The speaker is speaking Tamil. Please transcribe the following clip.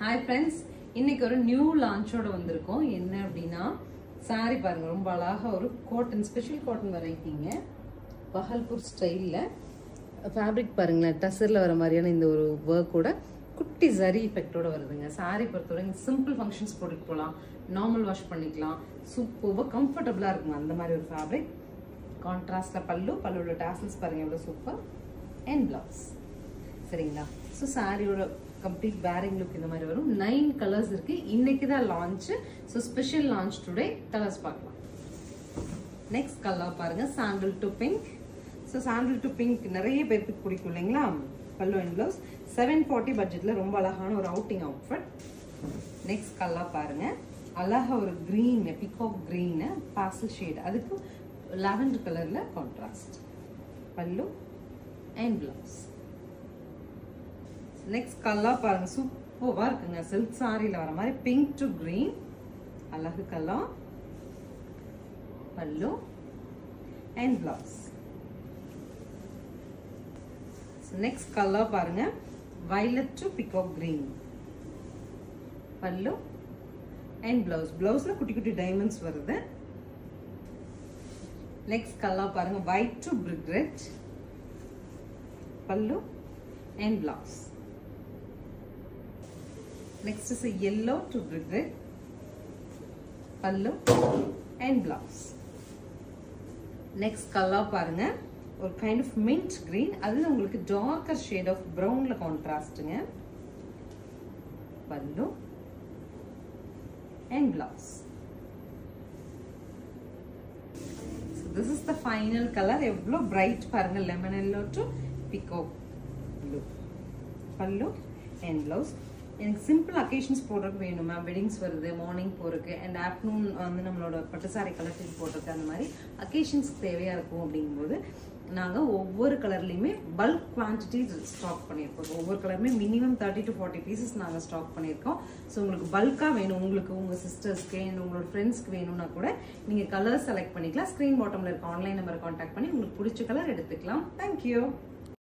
ஹாய் ஃப்ரெண்ட்ஸ் இன்னைக்கு ஒரு நியூ லான்ச்சோட வந்திருக்கோம் என்ன அப்படின்னா saree பாருங்க ரொம்ப அழகா ஒரு காட்டன் ஸ்பெஷல் காட்டன் வெரைட்டிங்க பஹல்பூர் ஸ்டைலில் ஃபேப்ரிக் பாருங்களேன் டசரில் வர மாதிரியான இந்த ஒரு ஒர்க்கோட குட்டி சரி எஃபெக்டோட வருதுங்க saree பொறுத்தவரை சிம்பிள் ஃபங்க்ஷன்ஸ் போட்டுட்டு போகலாம் நார்மல் வாஷ் பண்ணிக்கலாம் சூப்பராக கம்ஃபர்டபுளாக இருக்குங்க அந்த மாதிரி ஒரு ஃபேப்ரிக் கான்ட்ராஸ்டில் பல்லு பல்லுவோட டாசல்ஸ் பாருங்க எவ்வளோ சூப்பர் அண்ட் பிளவுஸ் சரிங்களா ஸோ சாரியோட கம்ப்ளீட் பேரிங் லுக் இந்த மாதிரி வரும் நைன் கலர்ஸ் இருக்கு இன்னைக்கு தான் launch so special launch today colours பார்க்கலாம் நெக்ஸ்ட் கலர் பாருங்க sandal to pink so sandal to pink நிறைய பேருக்கு பிடிக்கும் இல்லைங்களா பல்லு அண்ட் பிளவுஸ் செவன் ஃபார்ட்டி பட்ஜெட்ல ரொம்ப அழகான ஒரு அவுட்டிங் அவுட்ஃபிட் நெக்ஸ்ட் கலர் பாருங்க அழகா ஒரு green peacock green pastel shade அதுக்கு லாவெண்டர் கலர்ல contrast pallu and blouse next colour பாருங்க சூப்பராக இருக்குங்க சில்க் சாரியில் வர மாதிரி பிங்க் டு கிரீன் அழகு colour pallu and blouse next colour பாருங்க violet to peacock green pallu and blouse பிளவுஸ்ல குட்டி குட்டி டைமண்ட்ஸ் வருது நெக்ஸ்ட் கலர் பாருங்க white to brick red pallu and blouse next is yellow to brick red pallu and blouse next colour பாருங்க ஒரு கைண்ட் ஆஃப் மின்ட் கிரீன் அதுல உங்களுக்கு டார்க்கர் ஷேட் ஆஃப் ப்ரௌன்ல கான்ட்ராஸ்ட்டுங்க pallu and blouse this is the final colour எவ்வளோ பிரைட் பாருங்க lemon yellow to peacock blue pallu and blouse எனக்கு சிம்பிள் அக்கேஷன்ஸ் போடுறதுக்கு வேணும் மேம் வெட்டிங்ஸ் வருது மார்னிங் போகிறதுக்கு அண்ட் ஆஃப்டர்நூன் வந்து நம்மளோட பட்டு சாரி கலெக்ஷன் போடுறதுக்கு அந்த மாதிரி அக்கேஷன்ஸ்க்கு தேவையாக இருக்கும் அப்படிங்கும்போது நாங்கள் ஒவ்வொரு கலர்லையுமே பல்க் குவான்டிட்டி ஸ்டாக் பண்ணியிருக்கோம் ஒவ்வொரு கலருமே minimum thirty to forty pieces நாங்கள் ஸ்டாக் பண்ணியிருக்கோம் ஸோ உங்களுக்கு பல்காக வேணும் உங்களுக்கு உங்கள் சிஸ்டர்ஸ்க்கு அண்ட் உங்களோட ஃப்ரெண்ட்ஸ்க்கு வேணும்னா கூட நீங்கள் கலர் செலக்ட் பண்ணிக்கலாம் ஸ்க்ரீன் பாட்டமில் இருக்க ஆன்லைன் நம்பரை காண்டாக்ட் பண்ணி உங்களுக்கு பிடிச்ச கலர் எடுத்துக்கலாம் தேங்க்யூ